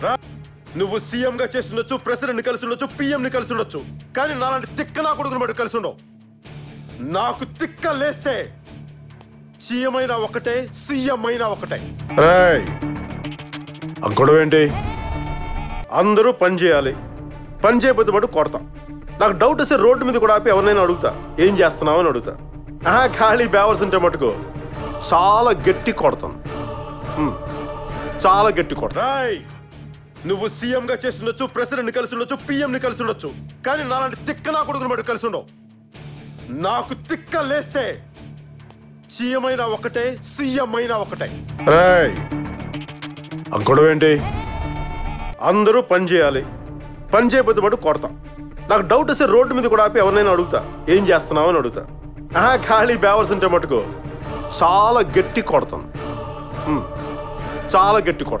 రా. నువ్వు సీఎం గా చేసి ఉండొచ్చు ప్రెసిడెంట్ ని కలిసి ఉండొచ్చు పిఎం ని కలిసి ఉండొచ్చు కానీ నాలాంటి తిక్క నా కొడుకుని మటు కలిసి ఉండవు నాకు తిక్క లేస్తే సీఎం అయినా ఒకటే సీఎం అయినా ఒకటే రాయ్ గొడవ ఏంటి అందరూ పని చేయాలి పని చేయకపోతే మటు కొడతా నాకు డౌట్ వస్తే రోడ్డు మీద కూడా ఆపి ఎవరినైనా అడుగుతా ఏం చేస్తున్నావు అని అడుగుతా ఆహా ఖాళీ బ్యావర్స్ ఉంటే మటుకు చాలా గట్టి కొడతాను హ్మ్. చాలా గట్టి కొడతా రాయ్ నువ్వు సీఎం గా చేసి ఉండొచ్చు ప్రెసిడెంట్ ని కలిసి ఉండొచ్చు పిఎం ని కలిసి ఉండొచ్చు కానీ నాలాంటి తిక్క నా కొడుకుని మటు కలిసి ఉండవు నాకు తిక్క లేస్తే సీఎం అయినా ఒకటే సీఎం అయినా ఒకటే రాయ్ గొడవ ఏంటి అందరూ పని చేయాలి పని చేయకపోతే మటు కొడతా నాకు డౌట్ వస్తే రోడ్డు మీద కూడా ఆపి ఎవరినైనా అడుగుతా ఏం చేస్తున్నావు అని అడుగుతా ఆహా ఖాళీ బ్యావర్స్ ఉంటే మటుకు చాలా గట్టి కొడతాను హ్మ్. చాలా గట్టి కొడతాను